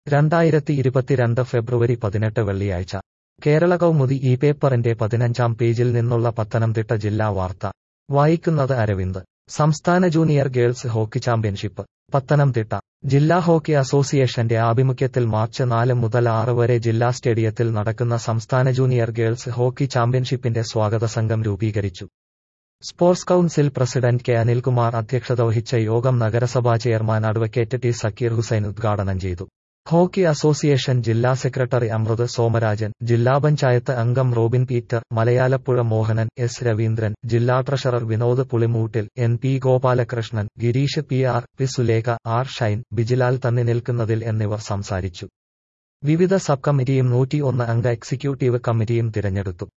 രണ്ടായിരത്തി ഇരുപത്തിരണ്ട് ഫെബ്രുവരി പതിനെട്ട് വെള്ളിയാഴ്ച കേരള കൗമുദി ഈ പേപ്പറിന്റെ പതിനഞ്ചാം പേജിൽ നിന്നുള്ള പത്തനംതിട്ട ജില്ലാ വാർത്ത വായിക്കുന്നത് അരവിന്ദ് സംസ്ഥാന junior girls hockey championship Pathanamthitta ജില്ലാ ഹോക്കി അസോസിയേഷന്റെ ആഭിമുഖ്യത്തിൽ മാർച്ച് നാല് മുതൽ ആറ് വരെ ജില്ലാ സ്റ്റേഡിയത്തിൽ നടക്കുന്ന സംസ്ഥാന ജൂനിയർ ഗേൾസ് ഹോക്കി ചാമ്പ്യൻഷിപ്പിന്റെ സ്വാഗത സംഘം രൂപീകരിച്ചു sports council president K Anilkumar അധ്യക്ഷത വഹിച്ച യോഗം നഗരസഭാ chairman advocate T Zakir Hussain ഉദ്ഘാടനം ചെയ്തു ഹോക്കി അസോസിയേഷൻ ജില്ലാ സെക്രട്ടറി അമൃത് സോമരാജൻ ജില്ലാ പഞ്ചായത്ത് അംഗം Robin Peter Malayalapuzha Mohanan S Raveendran ജില്ലാ treasurer Vinod Pulimoottil N P Gopalakrishnan Gireesh P R P Sulekha R Shine Bijilal തന്നി നിൽക്കുന്നതിൽ എന്നിവർ സംസാരിച്ചു വിവിധ സബ് കമ്മിറ്റിയും നൂറ്റി ഒന്ന് അംഗ എക്സിക്യൂട്ടീവ് കമ്മിറ്റിയും തിരഞ്ഞെടുത്തു